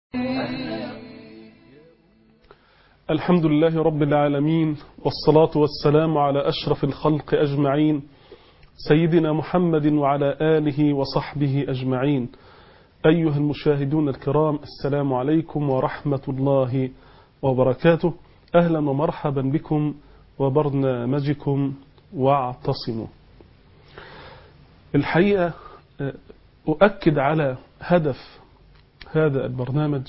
الحمد لله رب العالمين والصلاة والسلام على أشرف الخلق أجمعين سيدنا محمد وعلى آله وصحبه أجمعين أيها المشاهدون الكرام السلام عليكم ورحمة الله وبركاته أهلا ومرحبا بكم وبرنامجكم واعتصموا الحقيقة أؤكد على هدف هذا البرنامج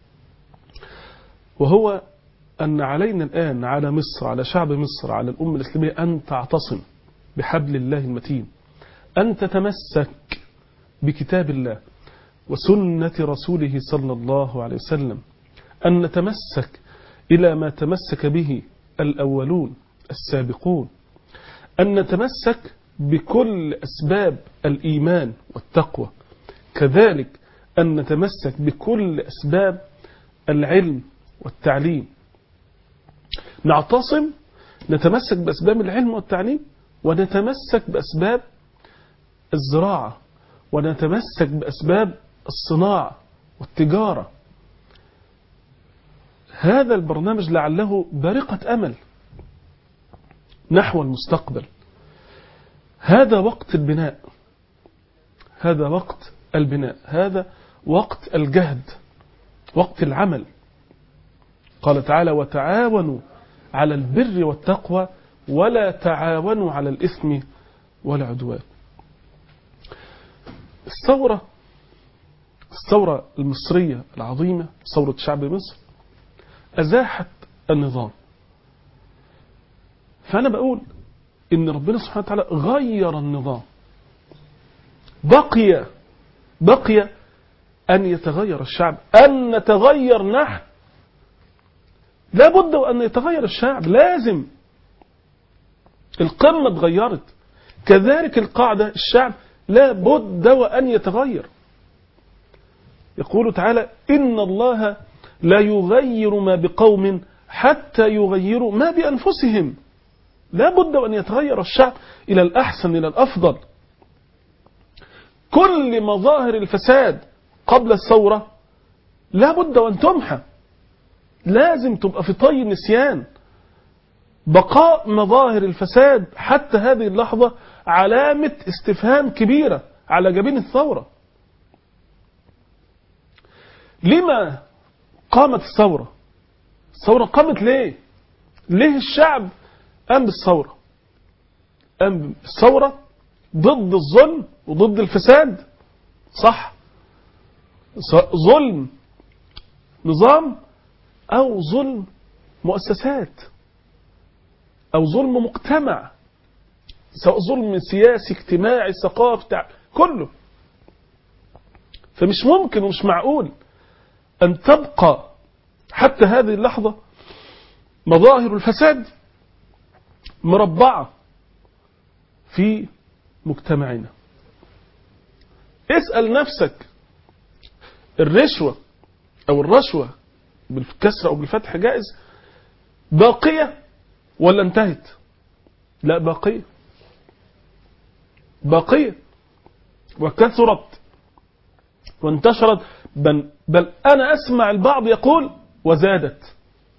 وهو أن علينا الآن على مصر على شعب مصر على الأمة الإسلامية أن تعتصم بحبل الله المتين أن تتمسك بكتاب الله وسنة رسوله صلى الله عليه وسلم أن نتمسك إلى ما تمسك به الأولون السابقون أن نتمسك بكل أسباب الإيمان والتقوى كذلك أن نتمسك بكل أسباب العلم والتعليم نعتصم نتمسك بأسباب العلم والتعليم ونتمسك بأسباب الزراعة ونتمسك بأسباب الصناعة والتجارة هذا البرنامج لعله بارقة أمل نحو المستقبل هذا وقت البناء هذا وقت البناء هذا وقت الجهد وقت العمل قال تعالى وتعاونوا على البر والتقوى ولا تعاونوا على الإثم والعدوان الثورة الثورة المصرية العظيمة ثورة شعب مصر أزاحت النظام فأنا بقول إن ربنا سبحانه وتعالى غير النظام بقي بقي أن يتغير الشعب أن نتغير نحن لابد أن يتغير الشعب لازم القمة اتغيرت كذلك القاعدة الشعب لابد وأن يتغير يقول تعالى إن الله لا يغير ما بقوم حتى يغيروا ما بأنفسهم لابد وأن يتغير الشعب إلى الأحسن إلى الأفضل كل مظاهر الفساد قبل الثورة لابد وأن تمحى لازم تبقى في طي النسيان بقاء مظاهر الفساد حتى هذه اللحظة علامة استفهام كبيرة على جبين الثورة لما قامت الثورة الثورة قامت ليه ليه الشعب قام بالثورة قام بالثورة ضد الظلم وضد الفساد صح ظلم نظام أو ظلم مؤسسات أو ظلم مجتمع سواء ظلم سياسي اجتماعي ثقافي كله فمش ممكن ومش معقول أن تبقى حتى هذه اللحظة مظاهر الفساد مربعة في مجتمعنا اسأل نفسك الرشوة أو الرشوة بالكسر أو بالفتح جائز باقية ولا انتهت لا باقية باقية وكثرت وانتشرت بل, بل أنا أسمع البعض يقول وزادت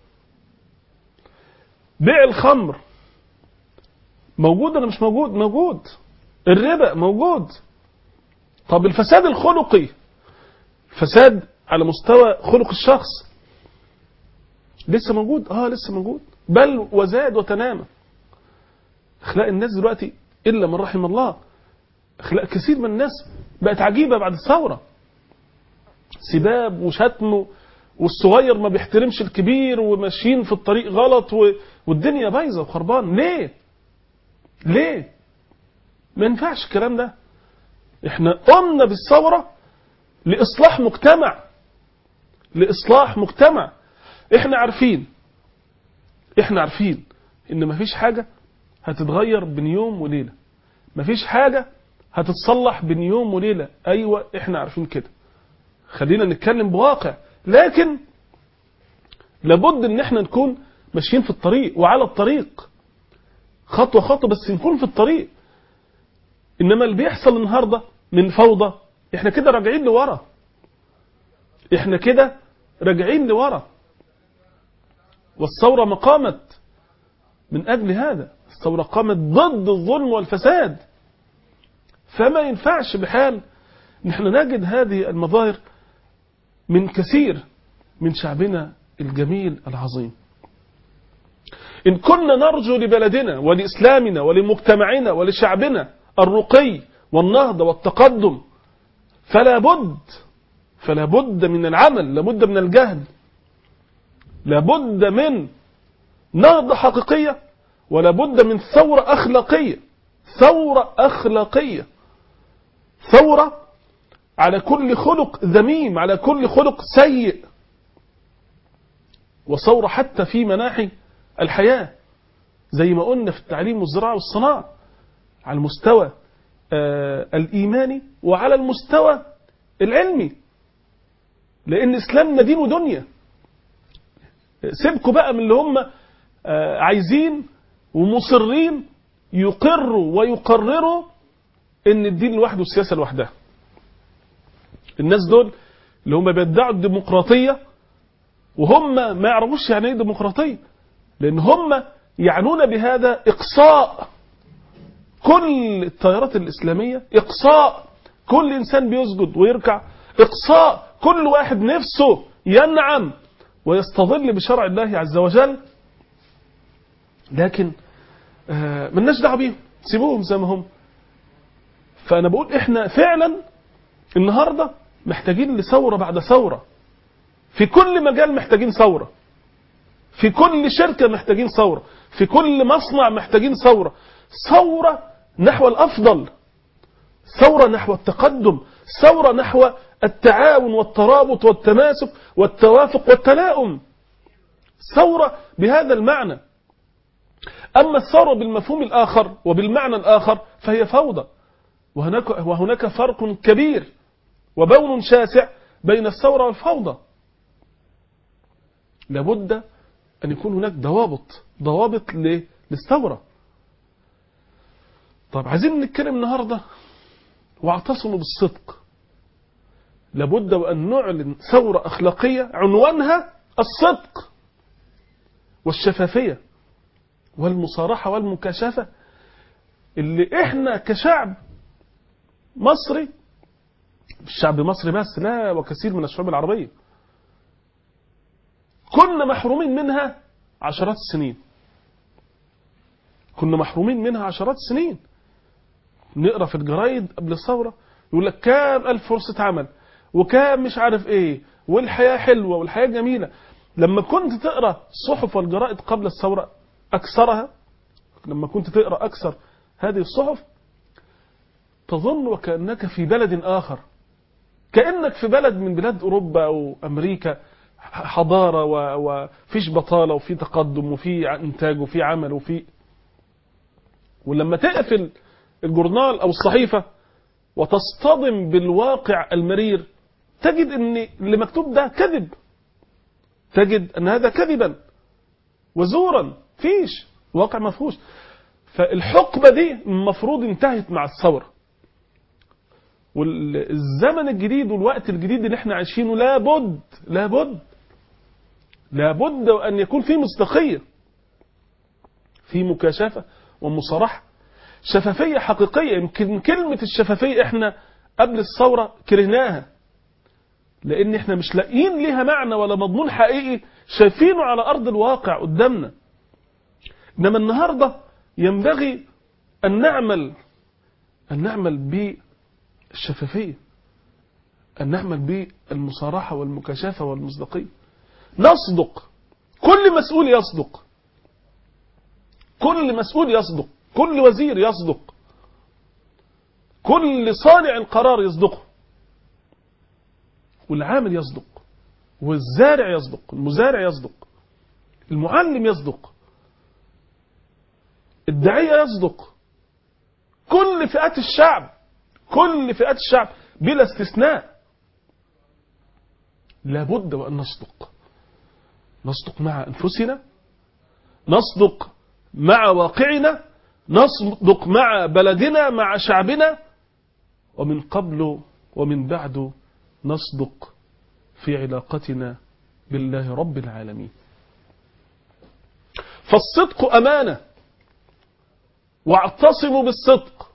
بيع الخمر موجود ولا مش موجود موجود الربا موجود طب الفساد الخلقي فساد على مستوى خلق الشخص لسه موجود اه لسه موجود بل وزاد وتنامى اخلاق الناس دلوقتي الا من رحم الله اخلاق كثير من الناس بقت عجيبه بعد الثوره سباب وشتم والصغير ما بيحترمش الكبير وماشيين في الطريق غلط و... والدنيا بايظه وخربان ليه ليه ما ينفعش الكلام ده احنا قمنا بالثوره لاصلاح مجتمع لاصلاح مجتمع احنا عارفين احنا عارفين ان مفيش حاجة هتتغير بين يوم وليلة مفيش حاجة هتتصلح بين يوم وليلة ايوة احنا عارفين كده خلينا نتكلم بواقع لكن لابد ان احنا نكون ماشيين في الطريق وعلى الطريق خطوة خطوة بس نكون في الطريق انما اللي بيحصل النهاردة من فوضى احنا كده راجعين لورا احنا كده راجعين لورا والثورة ما قامت من أجل هذا الثورة قامت ضد الظلم والفساد فما ينفعش بحال نحن نجد هذه المظاهر من كثير من شعبنا الجميل العظيم إن كنا نرجو لبلدنا ولإسلامنا ولمجتمعنا ولشعبنا الرقي والنهضة والتقدم فلا بد فلا بد من العمل لابد من الجهد لابد من نهضة حقيقية ولا بد من ثورة أخلاقية ثورة أخلاقية ثورة على كل خلق ذميم على كل خلق سيء وثورة حتى في مناحي الحياة زي ما قلنا في التعليم والزراعة والصناعة على المستوى آه الإيماني وعلى المستوى العلمي لأن إسلامنا دين ودنيا سيبكوا بقى من اللي هم آه عايزين ومصرين يقروا ويقرروا ان الدين لوحده والسياسة لوحدها الناس دول اللي هم بيدعوا الديمقراطية وهم ما يعرفوش يعني ايه ديمقراطية لان هم يعنون بهذا اقصاء كل التيارات الاسلامية اقصاء كل انسان بيسجد ويركع اقصاء كل واحد نفسه ينعم ويستظل بشرع الله عز وجل لكن آه ملناش دعوه بيهم سيبوهم زي ما هم فانا بقول احنا فعلا النهارده محتاجين لثوره بعد ثوره في كل مجال محتاجين ثوره في كل شركه محتاجين ثوره في كل مصنع محتاجين ثوره ثوره نحو الافضل ثوره نحو التقدم ثوره نحو التعاون والترابط والتماسك والتوافق والتلاؤم ثوره بهذا المعنى أما الثورة بالمفهوم الآخر وبالمعنى الآخر فهي فوضى وهناك, وهناك فرق كبير وبون شاسع بين الثورة والفوضى لابد أن يكون هناك ضوابط ضوابط للثورة طب عايزين نتكلم النهاردة واعتصموا بالصدق لابد وأن نعلن ثورة أخلاقية عنوانها الصدق والشفافية والمصارحة والمكاشفة اللي احنا كشعب مصري الشعب المصري بس لا وكثير من الشعوب العربية كنا محرومين منها عشرات السنين كنا محرومين منها عشرات السنين نقرا في الجرايد قبل الثورة يقول لك كام ألف فرصة عمل وكام مش عارف ايه والحياة حلوة والحياة جميلة لما كنت تقرا الصحف والجرائد قبل الثورة أكثرها لما كنت تقرأ أكثر هذه الصحف تظن وكأنك في بلد آخر كأنك في بلد من بلاد أوروبا أو أمريكا حضارة وفيش بطالة وفي تقدم وفي إنتاج وفي عمل وفي ولما تقفل الجورنال أو الصحيفة وتصطدم بالواقع المرير تجد أن اللي مكتوب ده كذب تجد أن هذا كذبا وزورا فيش واقع ما فيهوش فالحقبة دي المفروض انتهت مع الثورة والزمن الجديد والوقت الجديد اللي احنا عايشينه لابد لابد لابد أن يكون في مصداقية في مكاشفة ومصارحة شفافية حقيقية يمكن كلمة الشفافية احنا قبل الثورة كرهناها لأن احنا مش لاقيين ليها معنى ولا مضمون حقيقي شايفينه على أرض الواقع قدامنا إنما النهاردة ينبغي أن نعمل أن نعمل بالشفافية أن نعمل بالمصارحة والمكاشفة والمصداقية نصدق كل مسؤول يصدق كل مسؤول يصدق كل وزير يصدق كل صانع قرار يصدقه والعامل يصدق والزارع يصدق المزارع يصدق المعلم يصدق الداعية يصدق كل فئات الشعب كل فئات الشعب بلا استثناء لابد وأن نصدق نصدق مع أنفسنا نصدق مع واقعنا نصدق مع بلدنا مع شعبنا ومن قبل ومن بعد نصدق في علاقتنا بالله رب العالمين فالصدق أمانة واعتصموا بالصدق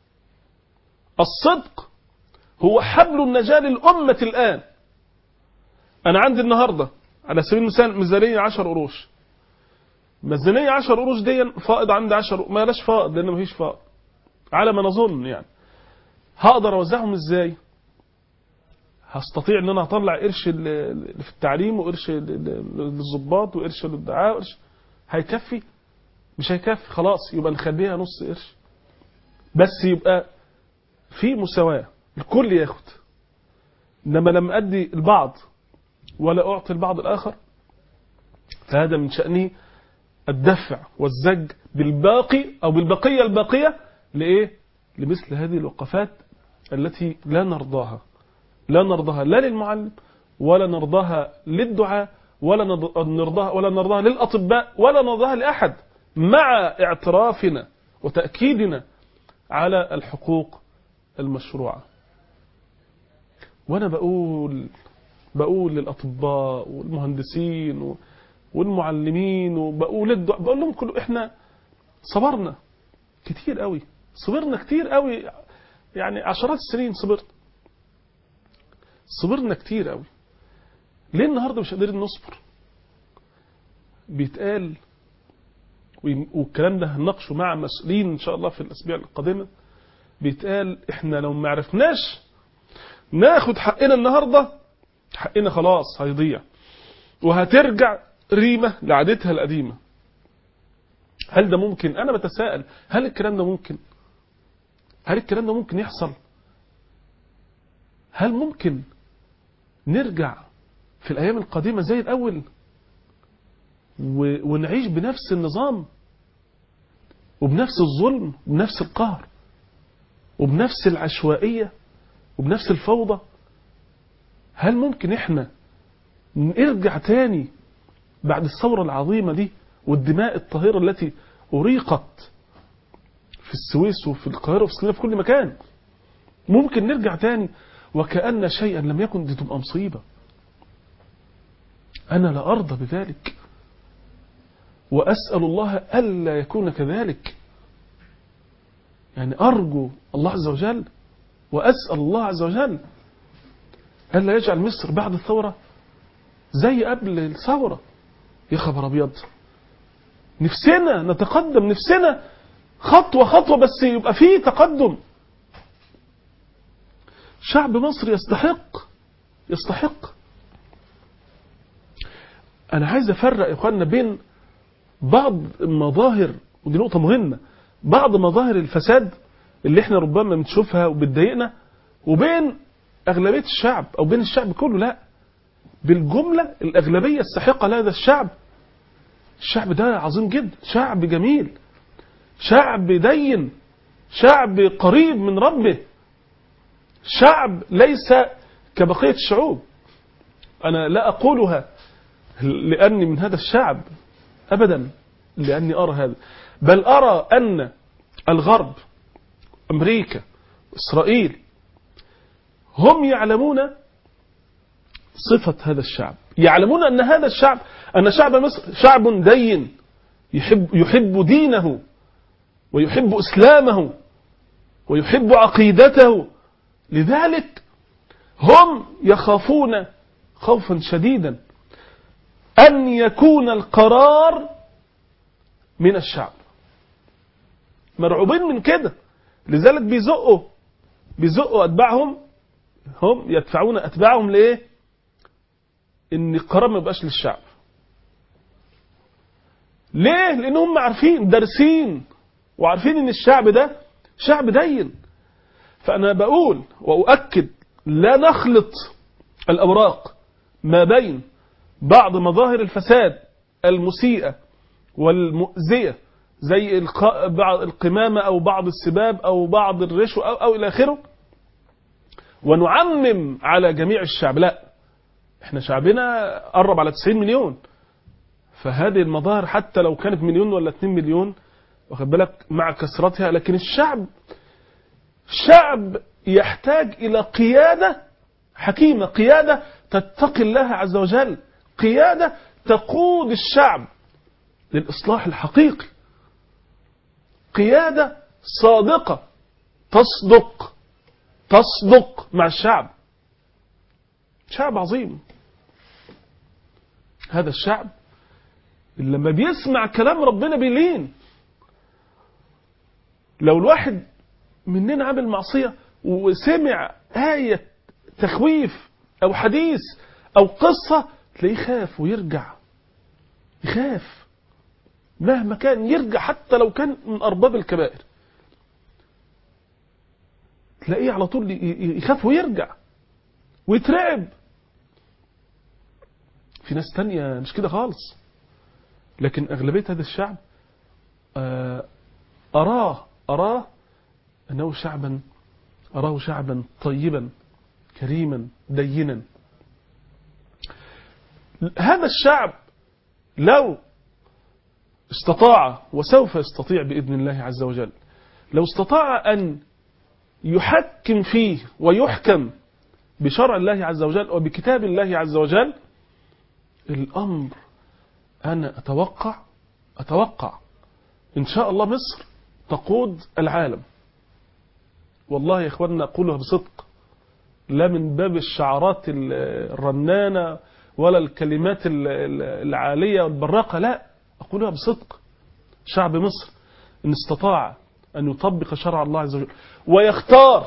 الصدق هو حبل النجاة للأمة الآن أنا عندي النهاردة على سبيل المثال ميزانية 10 قروش ميزانية 10 قروش دي فائض عندي 10 ما لاش فائض لأن مفيش فائض على ما نظن يعني هقدر أوزعهم إزاي هستطيع ان انا اطلع قرش ال- في التعليم وقرش ال- للضباط وقرش للدعاء وقرش هيكفي مش هيكفي خلاص يبقى نخليها نص قرش بس يبقى في مساواة الكل ياخد انما لما ادي البعض ولا اعطي البعض الاخر فهذا من شأنه الدفع والزج بالباقي او بالبقية الباقية لايه لمثل هذه الوقفات التي لا نرضاها لا نرضاها لا للمعلم ولا نرضاها للدعاء ولا نرض- نرضاها ولا نرضاها للأطباء ولا نرضاها لأحد مع اعترافنا وتأكيدنا على الحقوق المشروعة وأنا بقول بقول للأطباء والمهندسين و- والمعلمين وبقول للدعاء بقول لهم كل احنا صبرنا كتير قوي صبرنا كتير قوي يعني عشرات السنين صبرت صبرنا كتير قوي ليه النهارده مش قادرين نصبر بيتقال ويم- والكلام ده هنناقشه مع مسؤولين ان شاء الله في الاسابيع القادمه بيتقال احنا لو ما عرفناش ناخد حقنا النهارده حقنا خلاص هيضيع وهترجع ريمه لعادتها القديمه هل ده ممكن انا بتساءل هل الكلام ده ممكن هل الكلام ده ممكن يحصل هل ممكن نرجع في الأيام القديمة زي الأول و- ونعيش بنفس النظام وبنفس الظلم وبنفس القهر وبنفس العشوائية وبنفس الفوضى هل ممكن احنا نرجع تاني بعد الثورة العظيمة دي والدماء الطاهرة التي أريقت في السويس وفي القاهرة وفي اسكندرية في كل مكان ممكن نرجع تاني وكأن شيئا لم يكن دي تبقى مصيبة أنا لا أرضى بذلك وأسأل الله ألا يكون كذلك يعني أرجو الله عز وجل وأسأل الله عز وجل ألا يجعل مصر بعد الثورة زي قبل الثورة يا خبر أبيض نفسنا نتقدم نفسنا خطوة خطوة بس يبقى فيه تقدم شعب مصر يستحق يستحق أنا عايز أفرق يا إخواننا بين بعض مظاهر ودي نقطة مهمة بعض مظاهر الفساد اللي احنا ربما بنشوفها وبتضايقنا وبين أغلبية الشعب أو بين الشعب كله لا بالجملة الأغلبية الساحقة لهذا الشعب الشعب ده عظيم جدا شعب جميل شعب دين شعب قريب من ربه شعب ليس كبقية الشعوب أنا لا أقولها لأني من هذا الشعب أبدا لأني أرى هذا بل أرى أن الغرب أمريكا إسرائيل هم يعلمون صفة هذا الشعب يعلمون أن هذا الشعب أن شعب مصر شعب دين يحب, يحب دينه ويحب إسلامه ويحب عقيدته لذلك هم يخافون خوفا شديدا أن يكون القرار من الشعب مرعوبين من كده لذلك بيزقوا بيزقوا أتباعهم هم يدفعون أتباعهم لإيه إن القرار ما يبقاش للشعب ليه لأن هم عارفين دارسين وعارفين إن الشعب ده شعب دين فأنا بقول وأؤكد لا نخلط الأوراق ما بين بعض مظاهر الفساد المسيئة والمؤذية زي الق- بعض القمامة أو بعض السباب أو بعض الرشوة أو, أو إلى آخره ونعمم على جميع الشعب لا احنا شعبنا قرب على 90 مليون فهذه المظاهر حتى لو كانت مليون ولا 2 مليون واخد بالك مع كثرتها لكن الشعب شعب يحتاج إلى قيادة حكيمة قيادة تتقي الله عز وجل قيادة تقود الشعب للإصلاح الحقيقي قيادة صادقة تصدق تصدق مع الشعب شعب عظيم هذا الشعب اللي لما بيسمع كلام ربنا بيلين لو الواحد مننا عامل معصية وسمع آية تخويف أو حديث أو قصة تلاقيه خاف ويرجع يخاف مهما كان يرجع حتى لو كان من أرباب الكبائر تلاقيه على طول يخاف ويرجع ويترعب في ناس تانية مش كده خالص لكن أغلبية هذا الشعب أراه أراه أنه شعبا أراه شعبا طيبا كريما دينا هذا الشعب لو استطاع وسوف يستطيع بإذن الله عز وجل لو استطاع أن يحكم فيه ويحكم بشرع الله عز وجل وبكتاب الله عز وجل الأمر أنا أتوقع أتوقع إن شاء الله مصر تقود العالم والله يا إخواننا أقولها بصدق لا من باب الشعارات الرنانة ولا الكلمات العالية والبراقة لا أقولها بصدق شعب مصر إن استطاع أن يطبق شرع الله عز وجل ويختار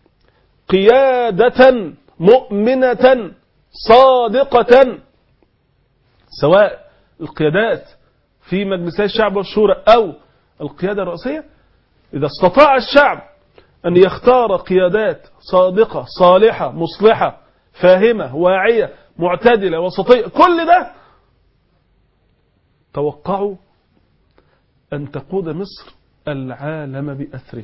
قيادة مؤمنة صادقة سواء القيادات في مجلسي الشعب والشورى أو القيادة الرئيسية إذا استطاع الشعب أن يختار قيادات صادقة صالحة مصلحة فاهمة واعية معتدلة وسطية كل ده توقعوا أن تقود مصر العالم بأثره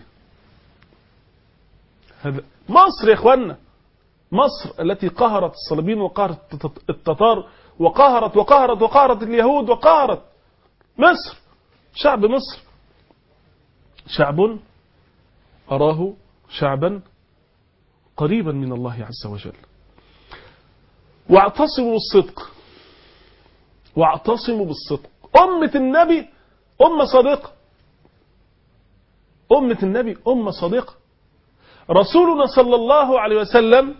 هذا مصر يا إخوانا مصر التي قهرت الصليبين وقهرت التتار وقهرت وقهرت وقهرت اليهود وقهرت مصر شعب مصر شعب أراه شعبا قريبا من الله عز وجل واعتصموا بالصدق واعتصموا بالصدق أمة النبي أمة صادقة أمة النبي أمة صادقة رسولنا صلى الله عليه وسلم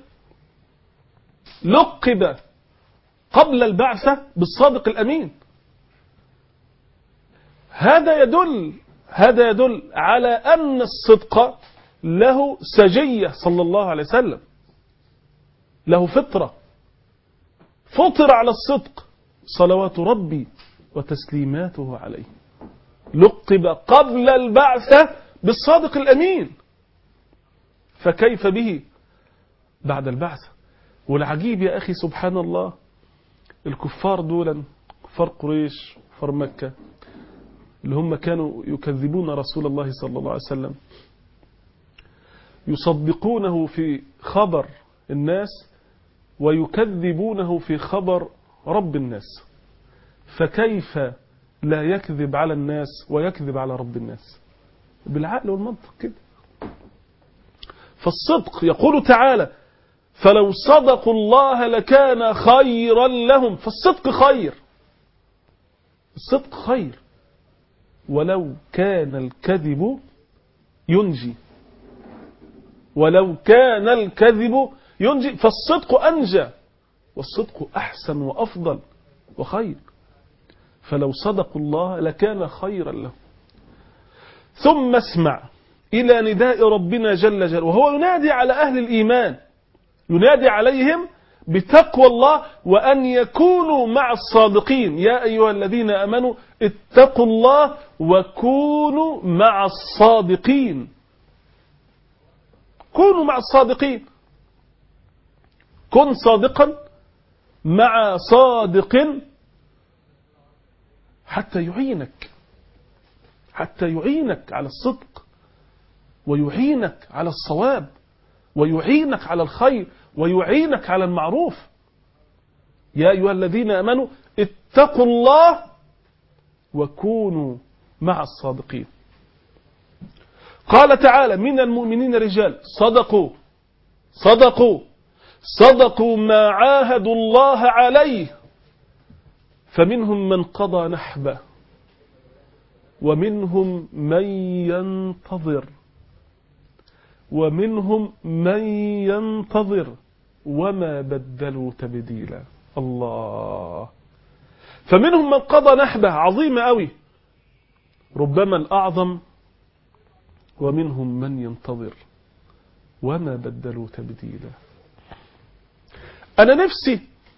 لقب قبل البعثة بالصادق الأمين هذا يدل هذا يدل على أن الصدق له سجية صلى الله عليه وسلم له فطرة فطر على الصدق صلوات ربي وتسليماته عليه لقب قبل البعثة بالصادق الأمين فكيف به بعد البعثة والعجيب يا أخي سبحان الله الكفار دولا كفار قريش كفار مكة اللي هم كانوا يكذبون رسول الله صلى الله عليه وسلم يصدقونه في خبر الناس ويكذبونه في خبر رب الناس فكيف لا يكذب على الناس ويكذب على رب الناس بالعقل والمنطق كده فالصدق يقول تعالى فلو صدقوا الله لكان خيرا لهم فالصدق خير الصدق خير ولو كان الكذب ينجي ولو كان الكذب ينجي فالصدق أنجى والصدق أحسن وأفضل وخير فلو صدقوا الله لكان خيرا لهم ثم اسمع إلى نداء ربنا جل جلاله وهو ينادي على أهل الإيمان ينادي عليهم بتقوى الله وأن يكونوا مع الصادقين يا أيها الذين أمنوا اتقوا الله وكونوا مع الصادقين كونوا مع الصادقين كن صادقا مع صادق حتى يعينك حتى يعينك على الصدق ويعينك على الصواب ويعينك على الخير ويعينك على المعروف يا أيها الذين أمنوا اتقوا الله وكونوا مع الصادقين قال تعالى من المؤمنين رجال صدقوا صدقوا صدقوا ما عاهدوا الله عليه فمنهم من قضى نحبه ومنهم من ينتظر ومنهم من ينتظر وما بدلوا تبديلا الله فمنهم من قضى نحبه عظيمة قوي ربما الأعظم ومنهم من ينتظر وما بدلوا تبديلا أنا نفسي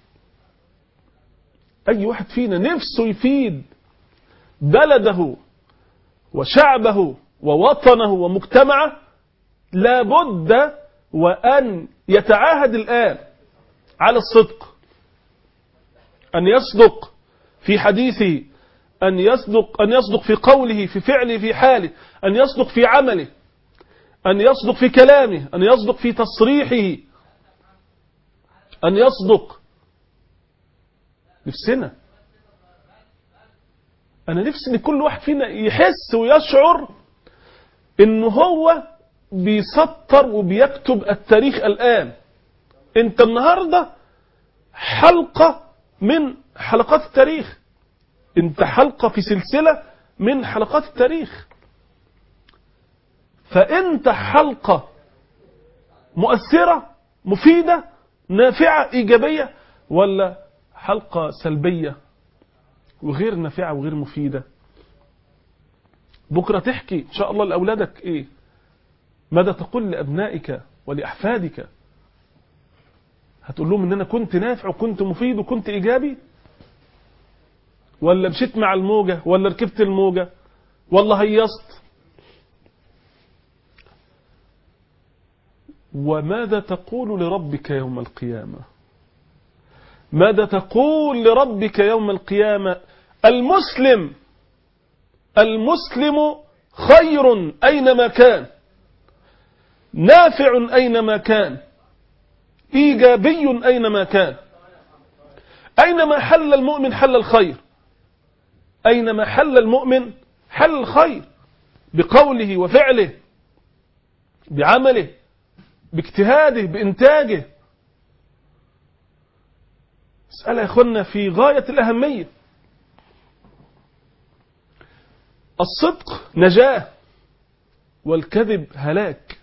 أي واحد فينا نفسه يفيد بلده وشعبه ووطنه ومجتمعه لابد وأن يتعاهد الآن على الصدق أن يصدق في حديثه أن يصدق أن يصدق في قوله في فعله في حاله أن يصدق في عمله أن يصدق في كلامه أن يصدق في تصريحه أن يصدق نفسنا أنا نفسي إن كل واحد فينا يحس ويشعر إن هو بيسطر وبيكتب التاريخ الآن أنت النهاردة حلقة من حلقات التاريخ أنت حلقة في سلسلة من حلقات التاريخ فأنت حلقة مؤثرة مفيدة نافعة إيجابية ولا حلقة سلبية وغير نافعة وغير مفيدة بكرة تحكي إن شاء الله لأولادك إيه ماذا تقول لأبنائك ولأحفادك هتقول لهم إن أنا كنت نافع وكنت مفيد وكنت إيجابي ولا مشيت مع الموجة ولا ركبت الموجة ولا هيصت وماذا تقول لربك يوم القيامة ماذا تقول لربك يوم القيامة المسلم المسلم خير أينما كان نافع أينما كان إيجابي أينما كان أينما حل المؤمن حل الخير أينما حل المؤمن حل الخير بقوله وفعله بعمله باجتهاده بإنتاجه مسألة يا أخوانا في غاية الأهمية الصدق نجاة والكذب هلاك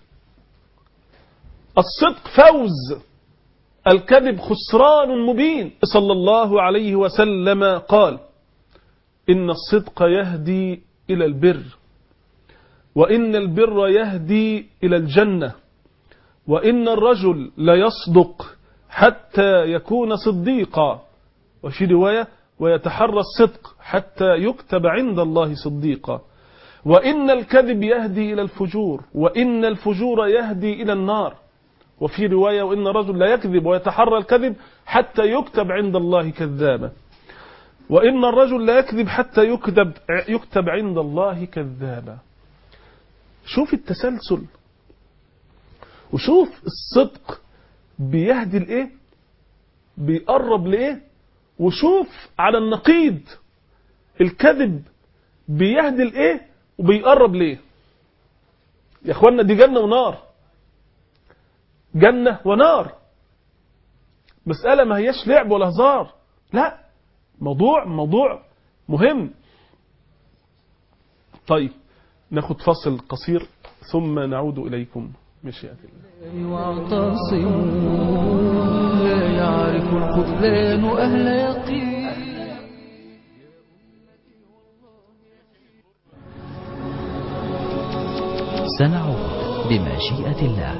الصدق فوز الكذب خسران مبين صلى الله عليه وسلم قال إن الصدق يهدي إلى البر وإن البر يهدي إلى الجنة وإن الرجل ليصدق حتى يكون صديقا وفي رواية ويتحرى الصدق حتى يكتب عند الله صديقا وإن الكذب يهدي إلى الفجور وإن الفجور يهدي إلى النار وفي رواية وإن الرجل لا يكذب ويتحرى الكذب حتى يكتب عند الله كذابا وإن الرجل لا يكذب حتى يكتب, يكتب عند الله كذابا شوف التسلسل وشوف الصدق بيهدي لإيه بيقرب لإيه وشوف على النقيض الكذب بيهدي لإيه وبيقرب لإيه يا اخوانا دي جنة ونار جنة ونار مسألة ما هياش لعب ولا هزار لا موضوع موضوع مهم طيب ناخد فصل قصير ثم نعود إليكم مشيئة الله واعتصموا لا يعرف الخذلان أهل يقين سنعود بمشيئة الله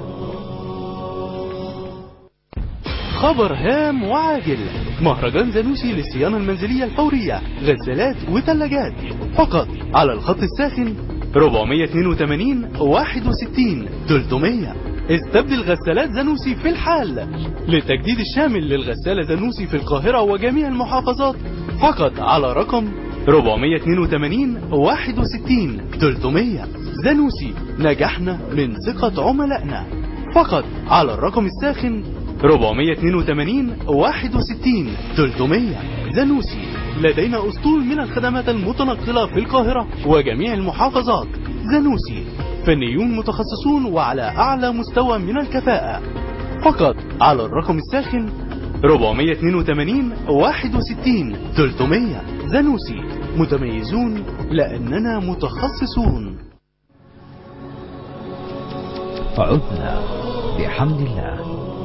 خبر هام وعاجل مهرجان زانوسي للصيانة المنزلية الفورية غسالات وثلاجات فقط على الخط الساخن 482 61 300 استبدل غسالات زانوسي في الحال للتجديد الشامل للغسالة زانوسي في القاهرة وجميع المحافظات فقط على رقم 482 61 300 زانوسي نجحنا من ثقة عملائنا فقط على الرقم الساخن 482 61 300 زانوسي لدينا أسطول من الخدمات المتنقلة في القاهرة وجميع المحافظات زانوسي فنيون متخصصون وعلى أعلى مستوى من الكفاءة فقط على الرقم الساخن 482 61 300 زانوسي متميزون لأننا متخصصون عدنا بحمد الله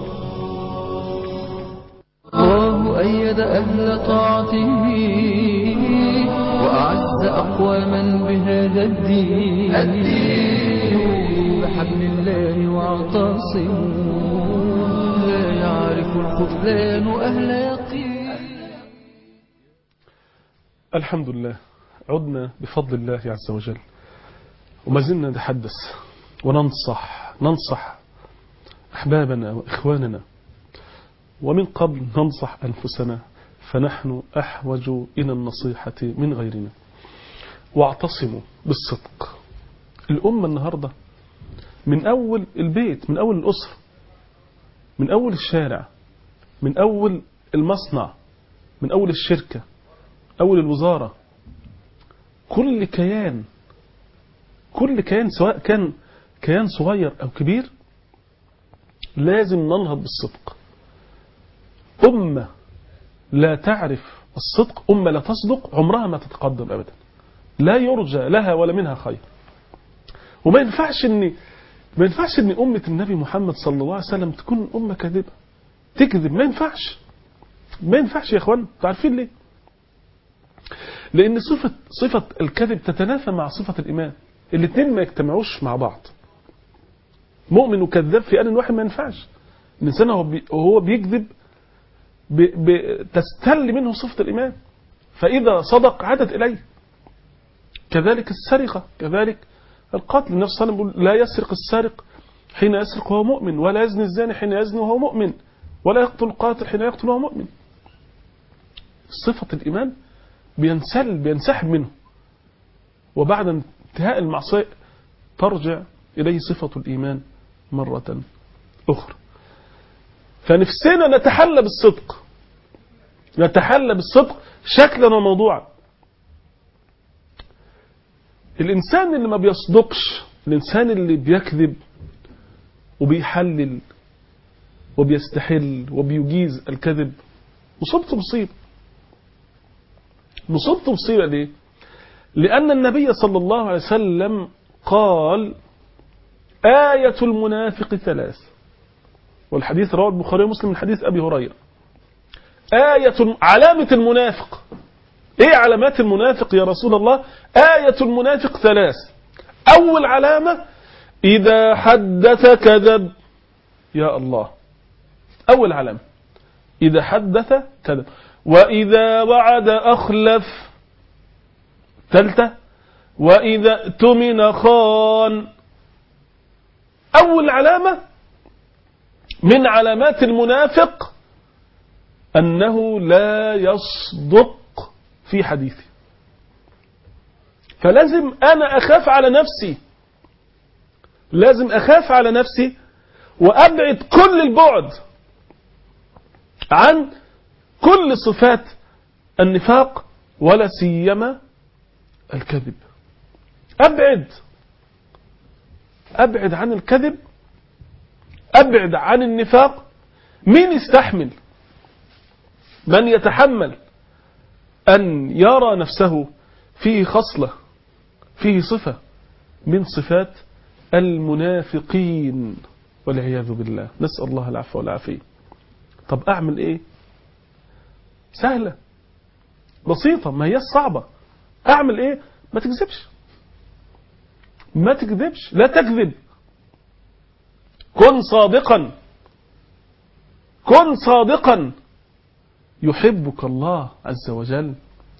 الله أيد أهل طاعته وأعز أقواما بهذا الدين الدين بحبل الله واعتصموا لا يعرف الخذلان أهل يقين الحمد لله عدنا بفضل الله عز وجل وما زلنا نتحدث وننصح ننصح أحبابنا وإخواننا ومن قبل ننصح أنفسنا فنحن أحوج إلى النصيحة من غيرنا واعتصموا بالصدق الأمة النهاردة من أول البيت من أول الأسرة من أول الشارع من أول المصنع من أول الشركة أول الوزارة كل كيان كل كيان سواء كان كيان صغير أو كبير لازم ننهض بالصدق أمة لا تعرف الصدق أمة لا تصدق عمرها ما تتقدم أبدا لا يرجى لها ولا منها خير وما ينفعش ان ما ينفعش ان أمة النبي محمد صلى الله عليه وسلم تكون أمة كاذبة تكذب ما ينفعش ما ينفعش يا اخوان عارفين ليه لأن صفة صفة الكذب تتنافى مع صفة الإيمان الاثنين ما يجتمعوش مع بعض مؤمن وكذاب في آن واحد ما ينفعش الإنسان وهو بي- وهو بيكذب ب- ب- تستل منه صفة الإيمان فإذا صدق عادت إليه كذلك السرقة كذلك القتل النبي صلى الله عليه وسلم يقول لا يسرق السارق حين يسرق وهو مؤمن ولا يزني الزاني حين يزني وهو مؤمن ولا يقتل القاتل حين يقتل وهو مؤمن صفة الإيمان بينسل بينسحب منه وبعد انتهاء المعصية ترجع إليه صفة الإيمان مرة أخرى فنفسنا نتحلى بالصدق نتحلى بالصدق شكلا وموضوعا الإنسان اللي ما بيصدقش الإنسان اللي بيكذب وبيحلل وبيستحل وبيجيز الكذب مصيبته مصيبة مصيبته مصيبة ليه؟ لأن النبي صلى الله عليه وسلم قال آية المنافق ثلاث والحديث رواه البخاري ومسلم من حديث أبي هريرة آية علامة المنافق إيه علامات المنافق يا رسول الله آية المنافق ثلاث أول علامة إذا حدث كذب يا الله أول علامة إذا حدث كذب وإذا وعد أخلف ثالثة وإذا اؤتمن خان أول علامة من علامات المنافق أنه لا يصدق في حديثه فلازم أنا أخاف على نفسي لازم أخاف على نفسي وأبعد كل البعد عن كل صفات النفاق ولا سيما الكذب أبعد أبعد عن الكذب أبعد عن النفاق مين يستحمل من يتحمل أن يرى نفسه فيه خصلة فيه صفة من صفات المنافقين والعياذ بالله نسأل الله العفو والعافية طب أعمل إيه سهلة بسيطة ما هي صعبة أعمل إيه ما تكذبش ما تكذبش لا تكذب كن صادقا كن صادقا يحبك الله عز وجل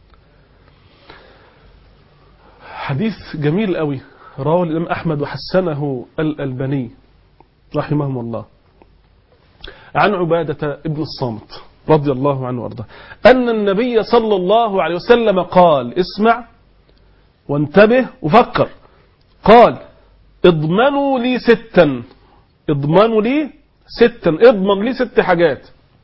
حديث جميل قوي رواه الإمام أحمد وحسنه الألباني رحمهم الله عن عبادة ابن الصامت رضي الله عنه وارضاه أن النبي صلى الله عليه وسلم قال اسمع وانتبه وفكر قال اضمنوا لي ستا اضمنوا لي ستا اضمن لي ست حاجات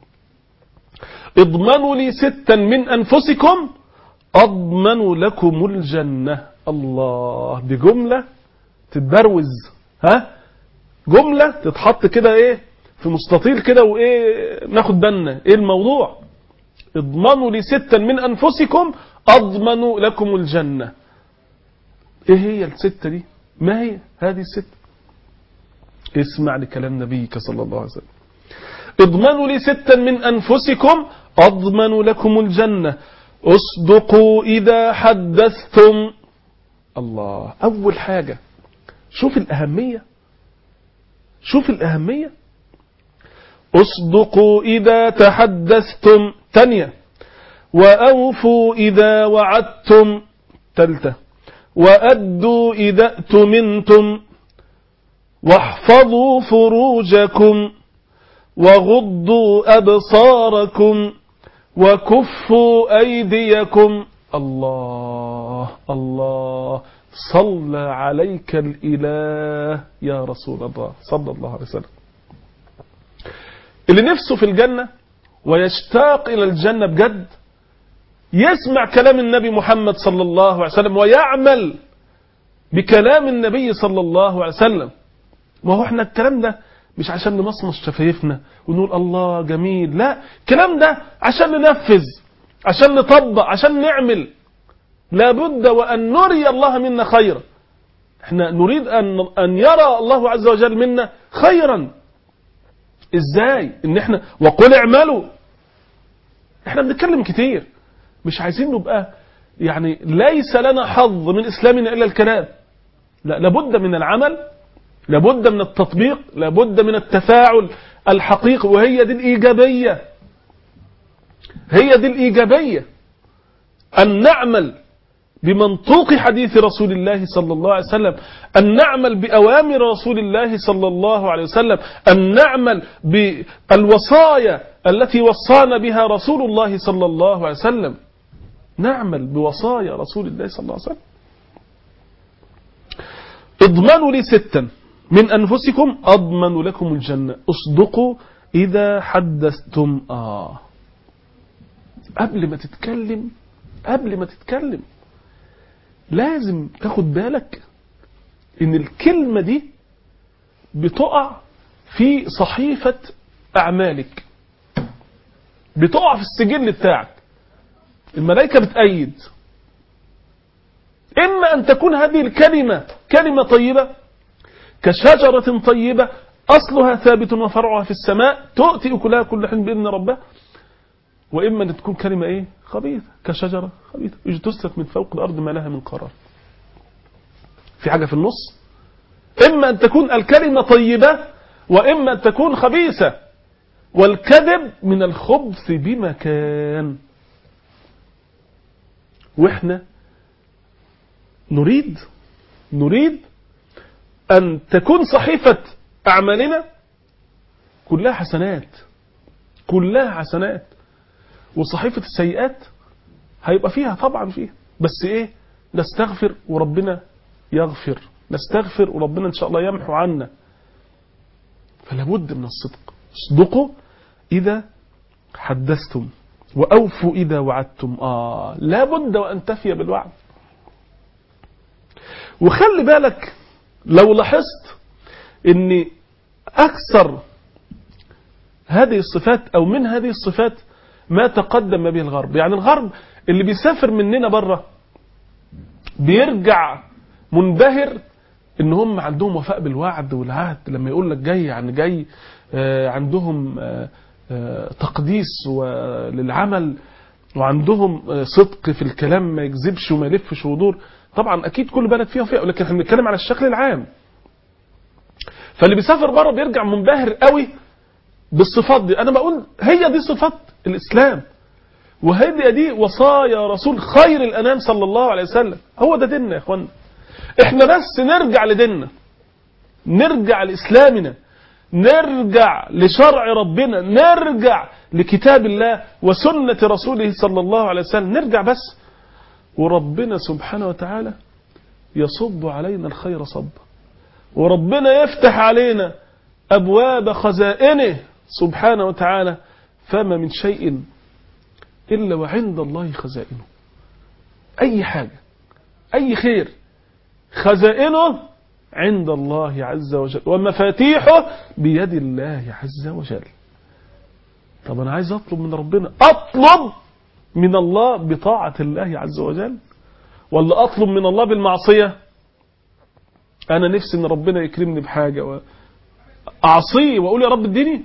اضمنوا لي ستا من أنفسكم أضمن لكم الجنة الله دي جملة تتبروز ها جملة تتحط كده ايه في مستطيل كده وايه ناخد بالنا ايه الموضوع اضمنوا لي ستا من انفسكم اضمن لكم الجنة ايه هي الستة دي ما هي هذه الستة اسمع لكلام نبيك صلى الله عليه وسلم اضمنوا لي ستا من انفسكم اضمن لكم الجنة اصدقوا اذا حدثتم الله اول حاجة شوف الاهمية شوف الاهمية اصدقوا اذا تحدثتم تانية واوفوا اذا وعدتم تالتة وادوا اذا ائتمنتم واحفظوا فروجكم وغضوا أبصاركم وكفوا أيديكم الله الله صلى عليك الإله يا رسول الله صلى الله عليه وسلم اللي نفسه في الجنة ويشتاق إلى الجنة بجد يسمع كلام النبي محمد صلى الله عليه وسلم ويعمل بكلام النبي صلى الله عليه وسلم ما هو احنا الكلام ده مش عشان نمصمص شفايفنا ونقول الله جميل لا الكلام ده عشان ننفذ عشان نطبق عشان نعمل لابد وأن نري الله منا خيرا احنا نريد أن, أن يرى الله عز وجل منا خيرا ازاي ان احنا وقل اعملوا احنا بنتكلم كتير مش عايزين نبقى يعني ليس لنا حظ من اسلامنا الا الكلام لا لابد من العمل لابد من التطبيق لابد من التفاعل الحقيقي وهي دي الإيجابية هي دي الإيجابية أن نعمل بمنطوق حديث رسول الله صلى الله عليه وسلم أن نعمل بأوامر رسول الله صلى الله عليه وسلم أن نعمل بالوصايا التي وصانا بها رسول الله صلى الله عليه وسلم نعمل بوصايا رسول الله صلى الله عليه وسلم اضمنوا لي ستا من أنفسكم أضمن لكم الجنة اصدقوا إذا حدثتم آه قبل ما تتكلم قبل ما تتكلم لازم تاخد بالك ان الكلمة دي بتقع في صحيفة أعمالك بتقع في السجل بتاعك الملائكة بتأيد إما أن تكون هذه الكلمة كلمة طيبة كشجرة طيبة أصلها ثابت وفرعها في السماء تؤتي أكلها كل حين بإذن ربها وإما أن تكون كلمة إيه خبيثة كشجرة خبيثة اجتثت من فوق الأرض ما لها من قرار في حاجة في النص إما أن تكون الكلمة طيبة وإما أن تكون خبيثة والكذب من الخبث بمكان وإحنا نريد نريد أن تكون صحيفة أعمالنا كلها حسنات كلها حسنات وصحيفة السيئات هيبقى فيها طبعا فيها بس ايه نستغفر وربنا يغفر نستغفر وربنا ان شاء الله يمحو عنا فلا بد من الصدق اصدقوا إذا حدثتم وأوفوا إذا وعدتم آه لا بد وأن تفي بالوعد وخلي بالك لو لاحظت ان أكثر هذه الصفات أو من هذه الصفات ما تقدم به الغرب يعني الغرب اللي بيسافر مننا بره بيرجع منبهر ان هم عندهم وفاء بالوعد والعهد لما يقول لك جاي يعني جاي آه عندهم آه آه تقديس للعمل وعندهم صدق في الكلام ما يكذبش وما يلفش ودور طبعا اكيد كل بلد فيها وفاء لكن احنا بنتكلم على الشكل العام فاللي بيسافر بره بيرجع منبهر قوي بالصفات دي انا بقول هي دي صفات الاسلام وهي دي وصايا رسول خير الانام صلى الله عليه وسلم هو ده ديننا يا اخوانا احنا بس نرجع لديننا نرجع لاسلامنا نرجع لشرع ربنا نرجع لكتاب الله وسنة رسوله صلى الله عليه وسلم نرجع بس وربنا سبحانه وتعالى يصب علينا الخير صب وربنا يفتح علينا أبواب خزائنه سبحانه وتعالى فما من شيء إلا وعند الله خزائنه أي حاجة أي خير خزائنه عند الله عز وجل ومفاتيحه بيد الله عز وجل طب أنا عايز أطلب من ربنا أطلب من الله بطاعة الله عز وجل ولا أطلب من الله بالمعصية أنا نفسي أن ربنا يكرمني بحاجة وأعصيه وأقول يا رب اديني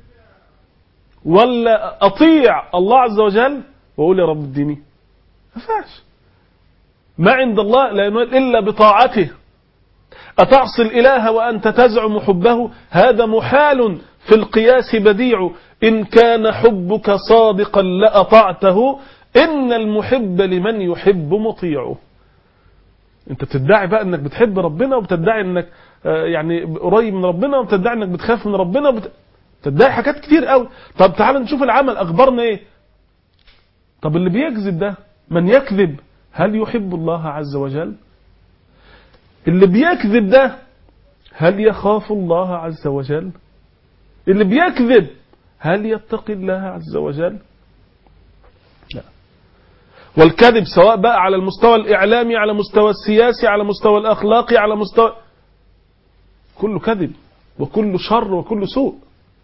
ولا أطيع الله عز وجل وأقول يا رب اديني ما فيهاش ما عند الله لا ينال إلا بطاعته أتعصي الإله وأنت تزعم حبه هذا محال في القياس بديع إن كان حبك صادقا لأطعته إن المحب لمن يحب مطيعه انت بتدعي بقى انك بتحب ربنا وبتدعي انك آه، يعني قريب من ربنا وبتدعي انك بتخاف من ربنا وبت... بتدعي حاجات كتير قوي طب تعال نشوف العمل اخبارنا ايه طب اللي بيكذب ده من يكذب هل يحب الله عز وجل اللي بيكذب ده هل يخاف الله عز وجل اللي بيكذب هل يتقي الله عز وجل لا والكذب سواء بقى على المستوى الإعلامي على مستوى السياسي على مستوى الأخلاقي على مستوى كله كذب وكله شر وكله سوء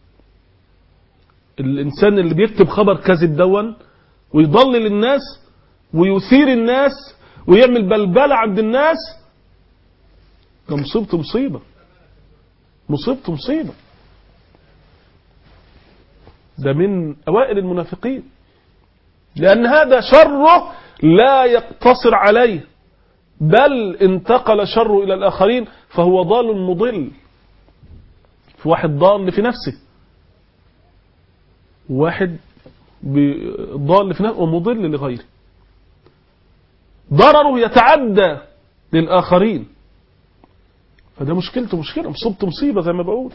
الإنسان اللي بيكتب خبر كذب دون ويضلل الناس ويثير الناس ويعمل بلبلة عند الناس ده مصيبته مصيبة مصيبته مصيبة ده من أوائل المنافقين لأن هذا شره لا يقتصر عليه بل انتقل شره إلى الآخرين فهو ضال مضل في واحد ضال في نفسه واحد ضال في نفسه ومضل لغيره ضرره يتعدى للآخرين فده مشكلته مشكلة مصيبته مصيبة زي ما بقول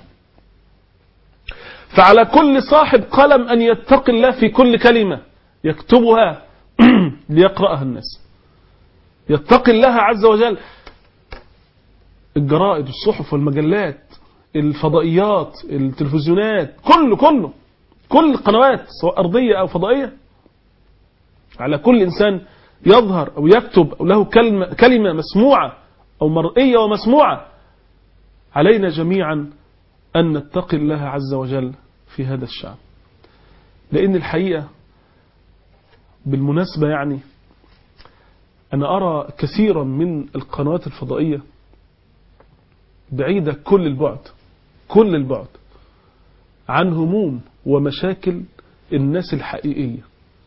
فعلى كل صاحب قلم أن يتقي الله في كل كلمة يكتبها ليقرأها الناس يتقي الله عز وجل الجرائد والصحف والمجلات الفضائيات التلفزيونات كله كله كل القنوات سواء أرضية أو فضائية على كل إنسان يظهر أو يكتب أو له كلمة, كلمة مسموعة أو مرئية ومسموعة علينا جميعا أن نتقي الله عز وجل في هذا الشعب لأن الحقيقة بالمناسبة يعني أنا أرى كثيرا من القنوات الفضائية بعيدة كل البعد كل البعد عن هموم ومشاكل الناس الحقيقية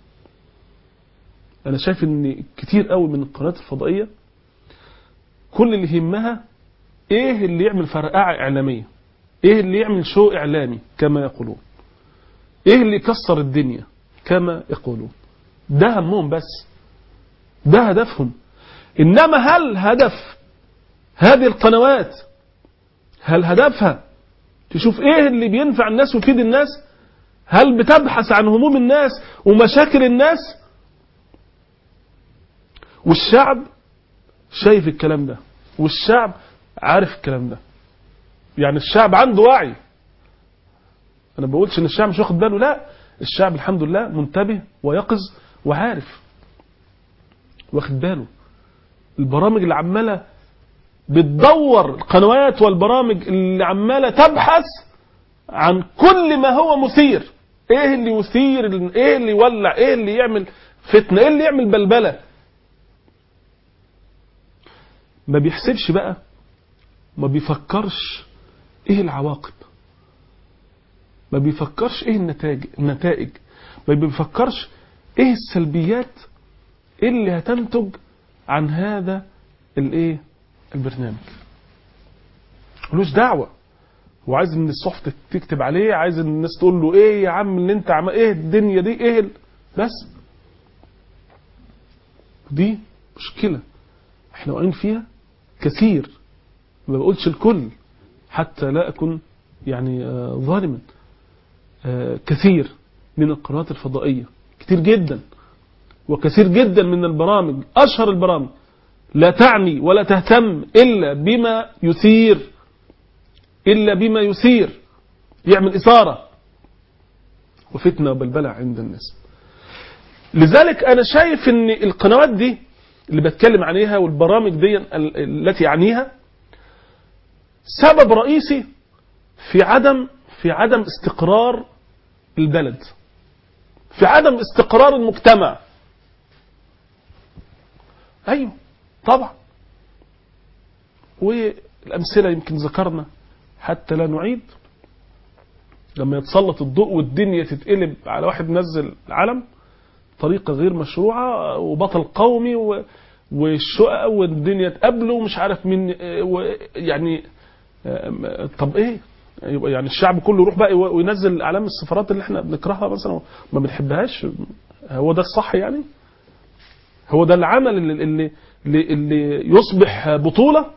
أنا شايف أن كتير قوي من القنوات الفضائية كل اللي يهمها إيه اللي يعمل فرقعة إعلامية إيه اللي يعمل شو إعلامي كما يقولون إيه اللي يكسر الدنيا كما يقولون ده همهم بس ده هدفهم إنما هل هدف هذه القنوات هل هدفها تشوف ايه اللي بينفع الناس ويفيد الناس هل بتبحث عن هموم الناس ومشاكل الناس والشعب شايف الكلام ده والشعب عارف الكلام ده يعني الشعب عنده وعي انا بقولش ان الشعب مش واخد باله لا الشعب الحمد لله منتبه ويقظ وعارف واخد باله البرامج اللي عماله بتدور القنوات والبرامج اللي عماله تبحث عن كل ما هو مثير ايه اللي يثير ايه اللي يولع ايه اللي يعمل فتنه ايه اللي يعمل بلبله ما بيحسبش بقى ما بيفكرش ايه العواقب ما بيفكرش ايه النتائج النتائج ما بيفكرش ايه السلبيات اللي هتنتج عن هذا الايه البرنامج ملوش دعوه هو عايز ان الصحف تكتب عليه عايز ان الناس تقول له ايه يا عم اللي انت عمل ايه الدنيا دي ايه ال... بس دي مشكله احنا واقعين فيها كثير ما بقولش الكل حتى لا اكون يعني آه ظالما آه كثير من القنوات الفضائيه كتير جدا وكثير جدا من البرامج اشهر البرامج لا تعني ولا تهتم الا بما يثير الا بما يثير يعمل اثاره وفتنه وبلبله عند الناس لذلك انا شايف ان القنوات دي اللي بتكلم عليها والبرامج دي التي يعنيها سبب رئيسي في عدم في عدم استقرار البلد في عدم استقرار المجتمع ايوه طبعا والامثله يمكن ذكرنا حتى لا نعيد لما يتسلط الضوء والدنيا تتقلب على واحد منزل علم طريقه غير مشروعه وبطل قومي و والشقق والدنيا تقابله ومش عارف مين يعني طب ايه يبقى يعني الشعب كله يروح بقى وينزل اعلام السفارات اللي احنا بنكرهها مثلا ما بنحبهاش هو ده الصح يعني هو ده العمل اللي اللي اللي, اللي يصبح بطولة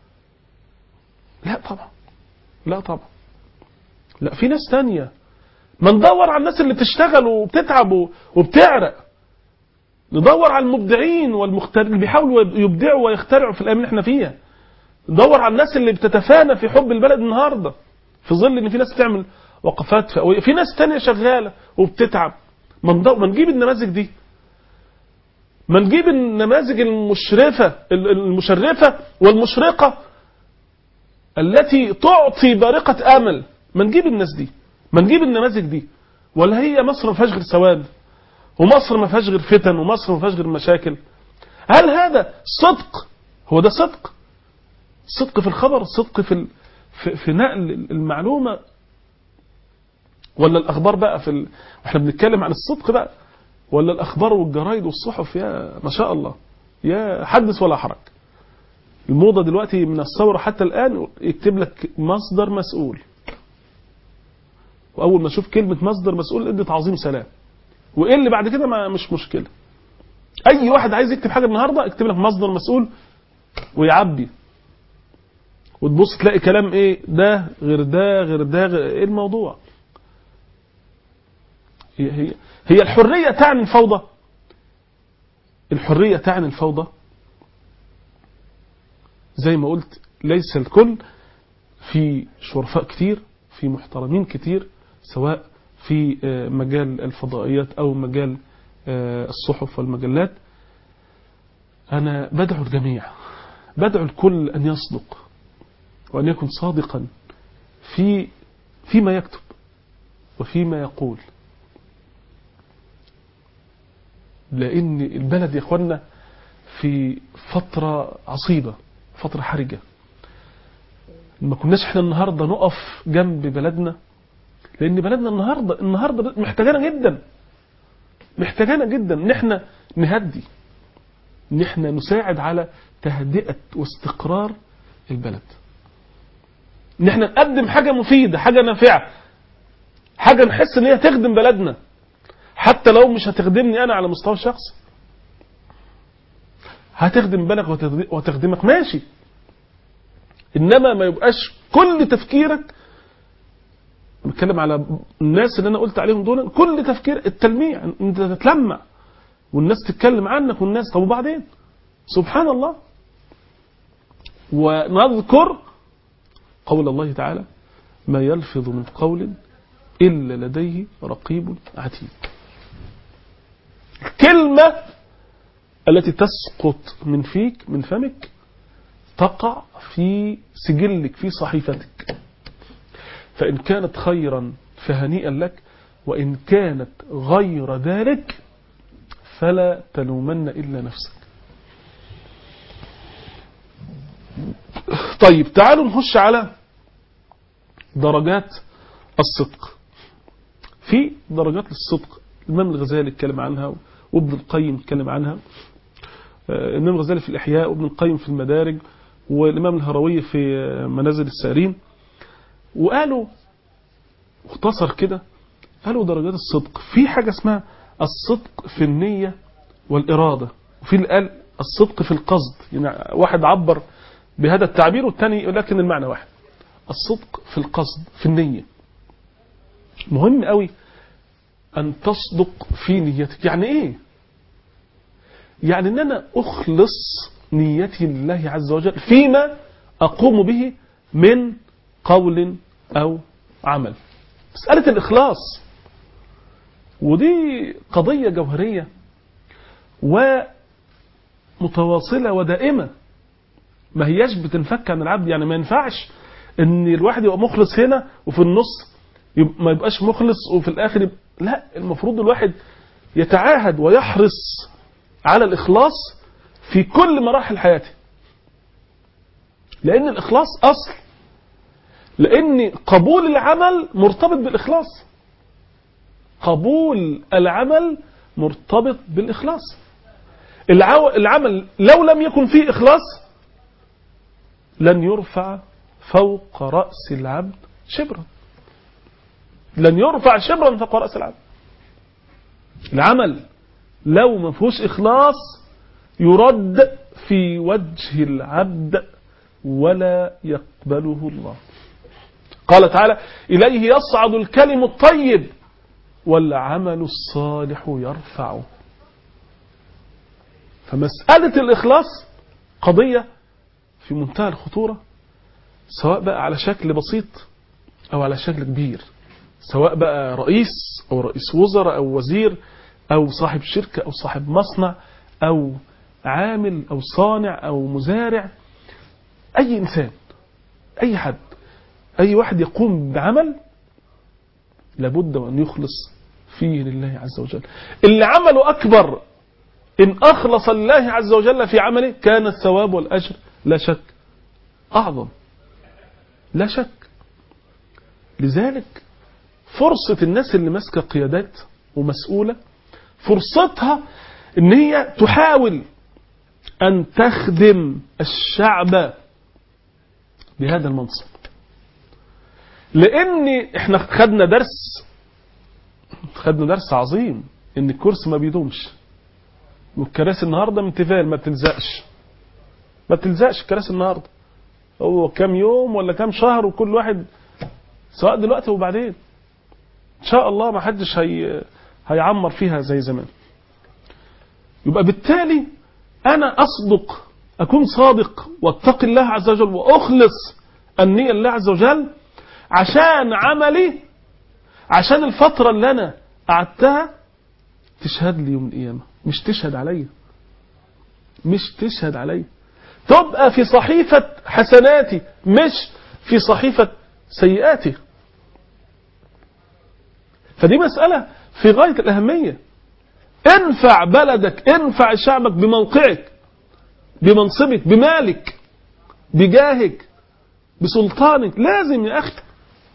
لا طبعا لا طبعا لا في ناس تانية ما ندور على الناس اللي بتشتغل وبتتعب وبتعرق ندور على المبدعين والمخترعين اللي بيحاولوا يبدعوا ويخترعوا في الايام اللي احنا فيها ندور على الناس اللي بتتفانى في حب البلد النهارده في ظل ان في ناس بتعمل وقفات فئويه في ناس تانية شغاله وبتتعب ما ندور ما نجيب النماذج دي ما نجيب النماذج المشرفه المشرفه والمشرقه التي تعطي بارقه امل ما نجيب الناس دي ما نجيب النماذج دي ولا هي مصر ما فيهاش غير سواد ومصر ما فيهاش غير فتن ومصر ما فيهاش غير مشاكل هل هذا صدق هو ده صدق صدق في الخبر صدق في ال... في, في نقل المعلومه ولا الاخبار بقى في ال... احنا بنتكلم عن الصدق بقى ولا الاخبار والجرايد والصحف يا ما شاء الله يا حدث ولا حرج الموضه دلوقتي من الثوره حتى الان يكتب لك مصدر مسؤول واول ما اشوف كلمه مصدر مسؤول ادي تعظيم سلام وايه اللي بعد كده ما مش مشكله اي واحد عايز يكتب حاجه النهارده يكتب لك مصدر مسؤول ويعبي وتبص تلاقي كلام ايه ده غير ده غير ده غير ايه الموضوع هي هي هي الحريه تعني الفوضى الحريه تعني الفوضى زي ما قلت ليس الكل في شرفاء كتير في محترمين كتير سواء في مجال الفضائيات أو مجال الصحف والمجلات أنا بدعو الجميع بدعو الكل أن يصدق وأن يكون صادقا في فيما يكتب وفيما يقول لأن البلد يا إخوانا في فترة عصيبة فترة حرجة ما كناش احنا النهاردة نقف جنب بلدنا لان بلدنا النهارده النهارده محتاجانا جدا محتاجانا جدا ان احنا نهدي ان احنا نساعد على تهدئه واستقرار البلد ان احنا نقدم حاجه مفيده حاجه نافعه حاجه نحس ان هي تخدم بلدنا حتى لو مش هتخدمني انا على مستوى الشخصي هتخدم بلدك وتخدمك ماشي انما ما يبقاش كل تفكيرك بتكلم على الناس اللي انا قلت عليهم دول كل تفكير التلميع انت تتلمع والناس تتكلم عنك والناس طب وبعدين سبحان الله ونذكر قول الله تعالى ما يلفظ من قول إلا لديه رقيب عتيد الكلمة التي تسقط من فيك من فمك تقع في سجلك في صحيفتك فإن كانت خيرا فهنيئا لك وإن كانت غير ذلك فلا تلومن إلا نفسك طيب تعالوا نخش على درجات الصدق في درجات للصدق الإمام الغزالي اتكلم عنها وابن القيم اتكلم عنها الإمام الغزالي في الإحياء وابن القيم في المدارج والإمام الهروي في منازل السارين وقالوا اختصر كده قالوا درجات الصدق في حاجة اسمها الصدق في النية والإرادة وفي اللي قال الصدق في القصد يعني واحد عبر بهذا التعبير والثاني لكن المعنى واحد الصدق في القصد في النية مهم قوي أن تصدق في نيتك يعني إيه يعني أن أنا أخلص نيتي لله عز وجل فيما أقوم به من قول أو عمل مسألة الإخلاص ودي قضية جوهرية ومتواصلة ودائمة ما هياش بتنفك عن العبد يعني ما ينفعش ان الواحد يبقى مخلص هنا وفي النص يبقى ما يبقاش مخلص وفي الاخر يبقى لا المفروض الواحد يتعاهد ويحرص على الاخلاص في كل مراحل حياته لان الاخلاص اصل لان قبول العمل مرتبط بالاخلاص قبول العمل مرتبط بالاخلاص العو... العمل لو لم يكن فيه اخلاص لن يرفع فوق راس العبد شبرا لن يرفع شبرا فوق راس العبد العمل لو ما فيهوش اخلاص يرد في وجه العبد ولا يقبله الله قال تعالى إليه يصعد الكلم الطيب والعمل الصالح يرفعه فمسألة الإخلاص قضية في منتهى الخطورة سواء بقى على شكل بسيط أو على شكل كبير سواء بقى رئيس أو رئيس وزراء أو وزير أو صاحب شركة أو صاحب مصنع أو عامل أو صانع أو مزارع أي إنسان أي حد أي واحد يقوم بعمل لابد وأن يخلص فيه لله عز وجل اللي عمله أكبر إن أخلص الله عز وجل في عمله كان الثواب والأجر لا شك أعظم لا شك لذلك فرصة الناس اللي ماسكة قيادات ومسؤولة فرصتها ان هي تحاول ان تخدم الشعب بهذا المنصب لان احنا خدنا درس خدنا درس عظيم ان الكرسي ما بيدومش والكراسي النهارده من تيفال ما بتلزقش ما بتلزقش الكراسي النهارده هو كام يوم ولا كام شهر وكل واحد سواء دلوقتي وبعدين ان شاء الله ما حدش هي هيعمر فيها زي زمان يبقى بالتالي انا اصدق اكون صادق واتقي الله عز وجل واخلص النية لله عز وجل عشان عملي عشان الفترة اللي انا قعدتها تشهد لي يوم القيامة مش تشهد عليا مش تشهد عليا تبقى في صحيفة حسناتي مش في صحيفة سيئاتي فدي مسألة في غاية الأهمية انفع بلدك انفع شعبك بموقعك بمنصبك بمالك بجاهك بسلطانك لازم يا أخي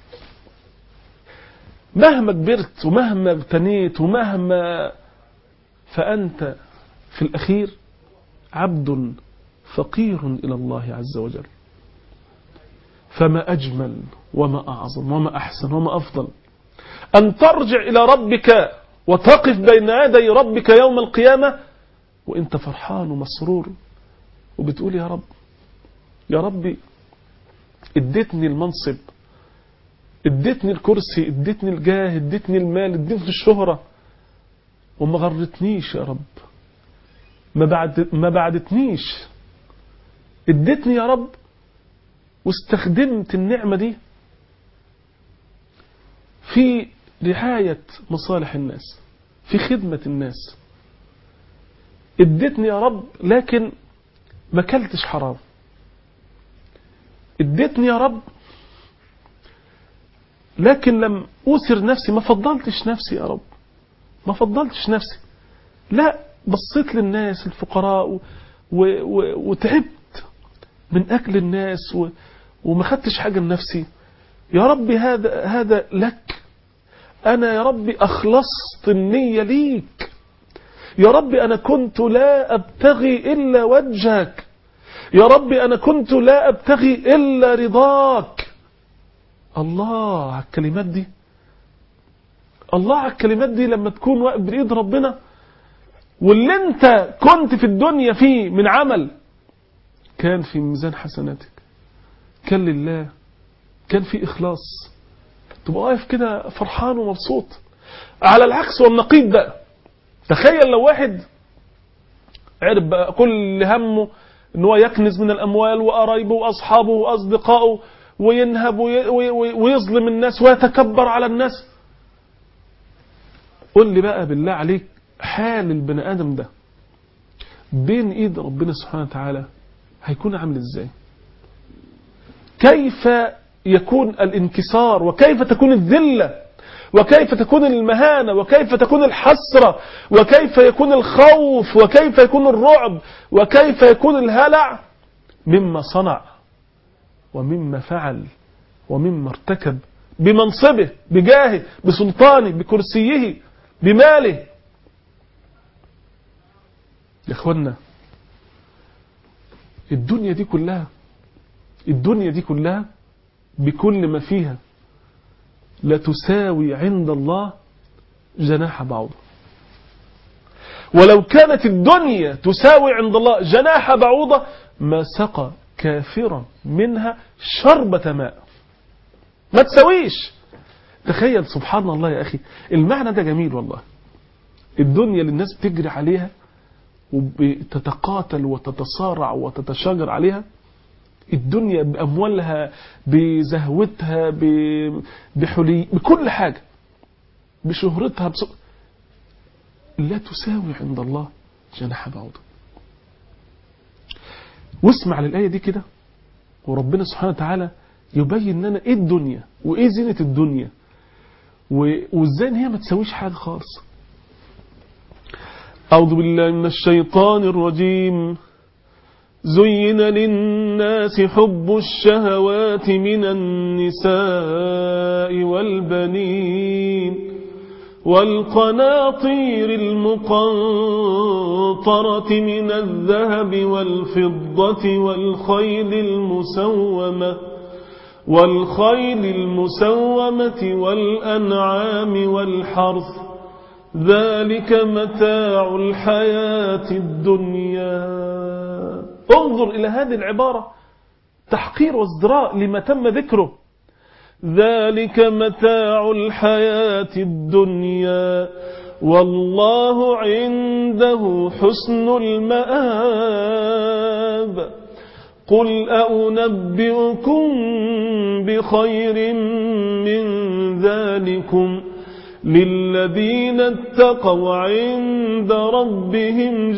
مهما كبرت ومهما ابتنيت ومهما فأنت في الأخير عبد فقير إلى الله عز وجل فما أجمل وما أعظم وما أحسن وما أفضل أن ترجع إلى ربك وتقف بين يدي ربك يوم القيامة وانت فرحان ومسرور وبتقول يا رب يا ربي اديتني المنصب اديتني الكرسي اديتني الجاه اديتني المال اديتني الشهرة وما غرتنيش يا رب ما بعد ما بعدتنيش اديتني يا رب واستخدمت النعمة دي في رعاية مصالح الناس في خدمة الناس اديتني يا رب لكن ما كلتش حرام اديتني يا رب لكن لم أوسر نفسي ما فضلتش نفسي يا رب ما فضلتش نفسي لا بصيت للناس الفقراء و و و وتعبت من أكل الناس و وما خدتش حاجة لنفسي يا رب هذا هذا لك أنا يا رب أخلصت النية ليك يا رب أنا كنت لا أبتغي إلا وجهك يا رب أنا كنت لا أبتغي إلا رضاك الله على الكلمات دي الله على الكلمات دي لما تكون واقف بإيد ربنا واللي انت كنت في الدنيا فيه من عمل كان في ميزان حسناتك كان لله كان في إخلاص تبقى واقف كده فرحان ومبسوط على العكس والنقيض بقى تخيل لو واحد عرف بقى كل همه ان هو يكنز من الاموال وقرايبه واصحابه واصدقائه وينهب وي- وي- وي- ويظلم الناس ويتكبر على الناس قل لي بقى بالله عليك حال البني ادم ده بين ايد ربنا سبحانه وتعالى هيكون عامل ازاي كيف يكون الانكسار وكيف تكون الذلة وكيف تكون المهانة وكيف تكون الحسرة وكيف يكون الخوف وكيف يكون الرعب وكيف يكون الهلع مما صنع ومما فعل ومما ارتكب بمنصبه بجاهه بسلطانه بكرسيه بماله يا اخوانا الدنيا دي كلها الدنيا دي كلها بكل ما فيها لا تساوي عند الله جناح بعوضة ولو كانت الدنيا تساوي عند الله جناح بعوضة ما سقى كافرا منها شربة ماء ما تساويش تخيل سبحان الله يا أخي المعنى ده جميل والله الدنيا اللي الناس بتجري عليها وبتتقاتل وتتصارع وتتشاجر عليها الدنيا بأموالها بزهوتها ب- بحلي بكل حاجة بشهرتها بس... لا تساوي عند الله جناح بعوضة واسمع للآية دي كده وربنا سبحانه وتعالى يبين لنا ايه الدنيا وايه زينة الدنيا و- وازاي ان هي ما تساويش حاجة خالص أعوذ بالله من الشيطان الرجيم زين للناس حب الشهوات من النساء والبنين والقناطير المقنطرة من الذهب والفضة والخيل المسومة والخيل المسومة والأنعام والحرث ذلك متاع الحياة الدنيا انظر إلى هذه العبارة تحقير وازدراء لما تم ذكره ذلك متاع الحياة الدنيا والله عنده حسن المآب قل أنبئكم بخير من ذلكم للذين اتقوا عند ربهم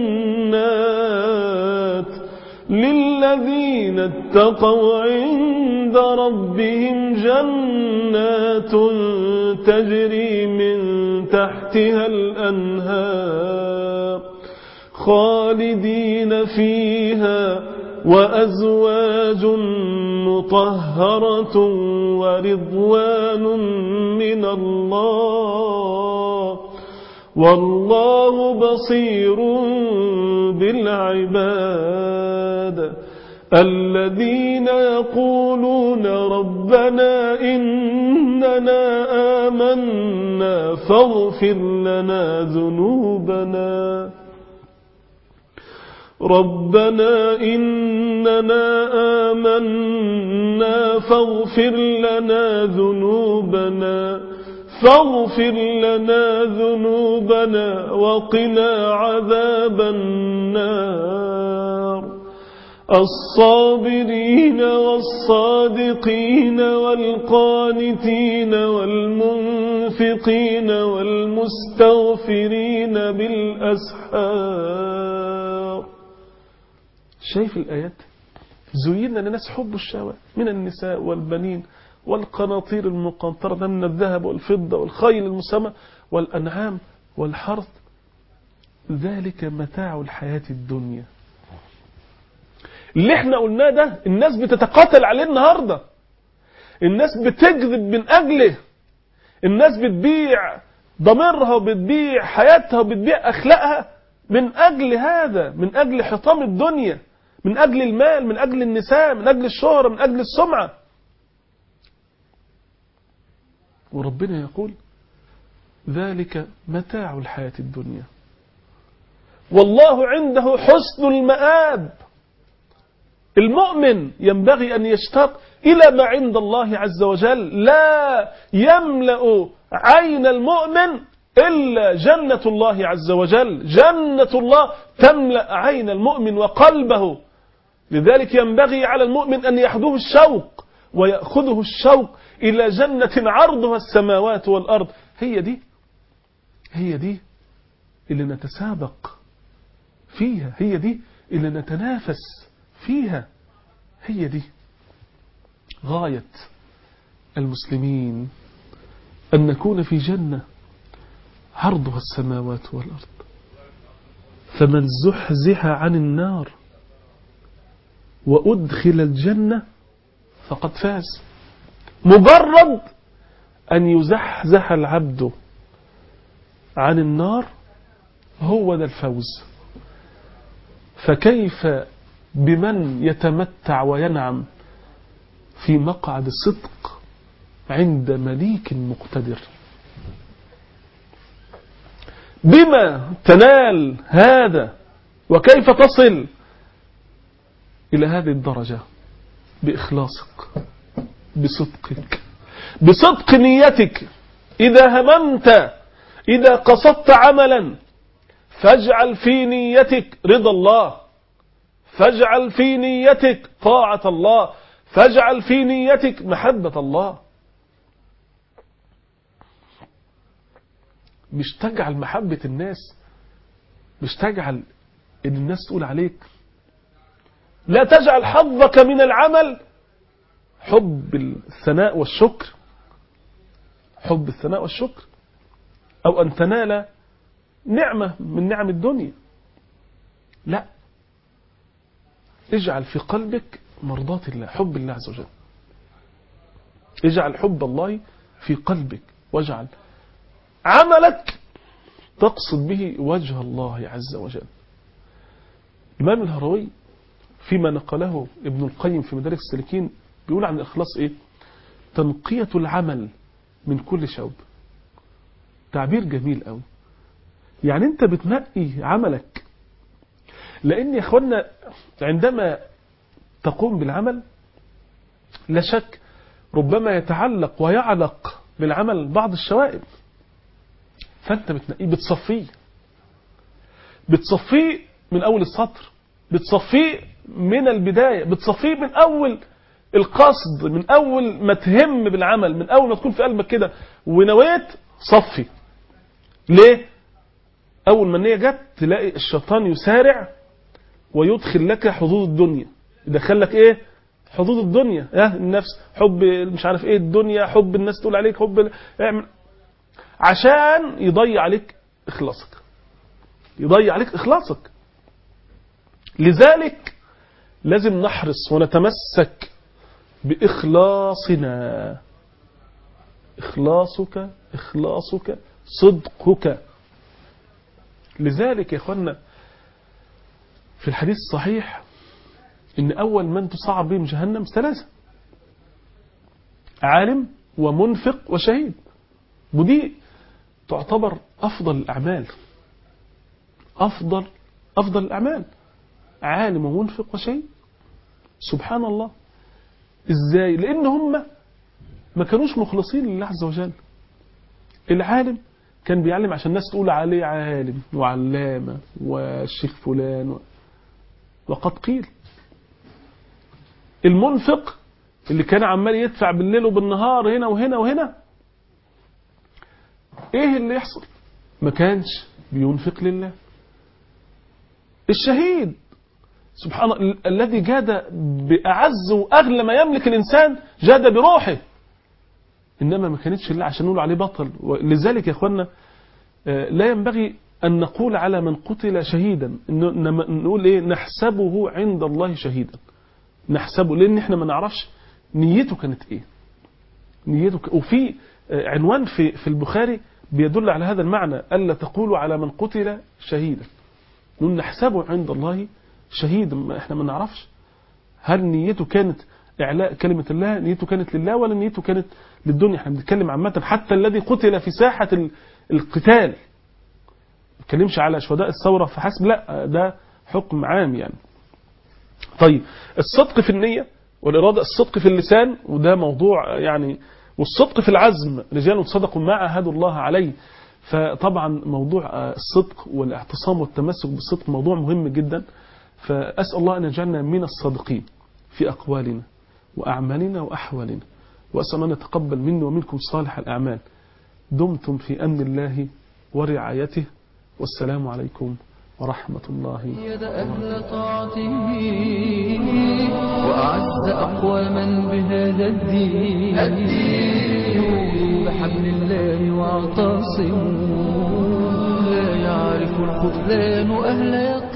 جنات للذين اتقوا عند ربهم جنات تجري من تحتها الأنهار خالدين فيها وأزواج مطهرة ورضوان من الله والله بصير بالعباد الذين يقولون ربنا إننا آمنا فاغفر لنا ذنوبنا ربنا إننا آمنا فاغفر لنا ذنوبنا فاغفر لنا ذنوبنا وقنا عذاب النار الصابرين والصادقين والقانتين والمنفقين والمستغفرين بالأسحار شايف الآيات زينا للناس حب الشهوات من النساء والبنين والقناطير المقنطرة من الذهب والفضة والخيل المسمى والأنعام والحرث ذلك متاع الحياة الدنيا اللي احنا قلناه ده الناس بتتقاتل عليه النهاردة الناس بتكذب من أجله الناس بتبيع ضميرها وبتبيع حياتها وبتبيع أخلاقها من أجل هذا من أجل حطام الدنيا من أجل المال من أجل النساء من أجل الشهرة من أجل السمعة وربنا يقول ذلك متاع الحياة الدنيا والله عنده حسن المآب المؤمن ينبغي أن يشتاق إلى ما عند الله عز وجل لا يملأ عين المؤمن إلا جنة الله عز وجل جنة الله تملأ عين المؤمن وقلبه لذلك ينبغي على المؤمن أن يحدوه الشوق ويأخذه الشوق إلى جنة عرضها السماوات والأرض هي دي هي دي اللي نتسابق فيها هي دي اللي نتنافس فيها هي دي غاية المسلمين أن نكون في جنة عرضها السماوات والأرض فمن زحزح عن النار وأدخل الجنة فقد فاز مجرد أن يزحزح العبد عن النار هو ده الفوز فكيف بمن يتمتع وينعم في مقعد الصدق عند مليك مقتدر بما تنال هذا وكيف تصل إلى هذه الدرجة بإخلاصك بصدقك بصدق نيتك إذا هممت إذا قصدت عملا فاجعل في نيتك رضا الله فاجعل في نيتك طاعة الله فاجعل في نيتك محبة الله مش تجعل محبة الناس مش تجعل ان الناس تقول عليك لا تجعل حظك من العمل حب الثناء والشكر حب الثناء والشكر او ان تنال نعمة من نعم الدنيا لا اجعل في قلبك مرضاة الله حب الله عز وجل اجعل حب الله في قلبك واجعل عملك تقصد به وجه الله عز وجل الإمام الهروي فيما نقله ابن القيم في مدارك السالكين بيقول عن الإخلاص إيه تنقية العمل من كل شوب تعبير جميل قوي يعني انت بتنقي عملك لان يا اخوانا عندما تقوم بالعمل لا شك ربما يتعلق ويعلق بالعمل بعض الشوائب فانت بتنقيه بتصفيه بتصفيه من اول السطر بتصفيه من البداية بتصفيه من اول القصد من اول ما تهم بالعمل من اول ما تكون في قلبك كده ونويت صفي ليه اول ما النية جت تلاقي الشيطان يسارع ويدخل لك حظوظ الدنيا يدخل لك ايه حظوظ الدنيا اه النفس حب مش عارف ايه الدنيا حب الناس تقول عليك حب ال- اعمل عشان يضيع عليك اخلاصك يضيع عليك اخلاصك لذلك لازم نحرص ونتمسك باخلاصنا اخلاصك اخلاصك صدقك لذلك يا اخوانا في الحديث الصحيح ان اول من تصعر بهم جهنم ثلاثه عالم ومنفق وشهيد ودي تعتبر افضل الاعمال افضل افضل الاعمال عالم ومنفق وشهيد سبحان الله ازاي لان هم ما كانوش مخلصين لله عز وجل العالم كان بيعلم عشان الناس تقول عليه عالم وعلامة والشيخ فلان و... وقد قيل المنفق اللي كان عمال يدفع بالليل وبالنهار هنا وهنا وهنا ايه اللي يحصل ما كانش بينفق لله الشهيد سبحان الله ال- الذي جاد بأعز وأغلى ما يملك الإنسان جاد بروحه إنما ما كانتش الله عشان نقول عليه بطل ولذلك يا إخوانا آه، لا ينبغي أن نقول على من قتل شهيدا إنه- إنما نقول إيه نحسبه عند الله شهيدا نحسبه لأن إحنا ما نعرفش نيته كانت إيه نيته ك... وفي آه، عنوان في في البخاري بيدل على هذا المعنى ألا تقولوا على من قتل شهيدا نقول نحسبه عند الله شهيدا ما إحنا ما نعرفش هل نيته كانت إعلاء كلمة الله نيته كانت لله ولا نيته كانت للدنيا احنا بنتكلم عامة حتى الذي قتل في ساحة ال- القتال ما بنتكلمش على شهداء الثورة فحسب لا ده حكم عام يعني طيب الصدق في النية والإرادة الصدق في اللسان وده موضوع يعني والصدق في العزم رجال صدقوا ما عاهدوا الله عليه فطبعا موضوع آه، الصدق والاعتصام والتمسك بالصدق موضوع مهم جدا فأسأل الله أن يجعلنا من الصادقين في أقوالنا وأعمالنا وأحوالنا وأسأل أن يتقبل مني ومنكم صالح الأعمال دمتم في أمن الله ورعايته والسلام عليكم ورحمة الله يد أهل طاعته وأعز أقواما بهذا الدين الدين بحبل الله واعتصموا لا يعرف الخذلان أهل يقين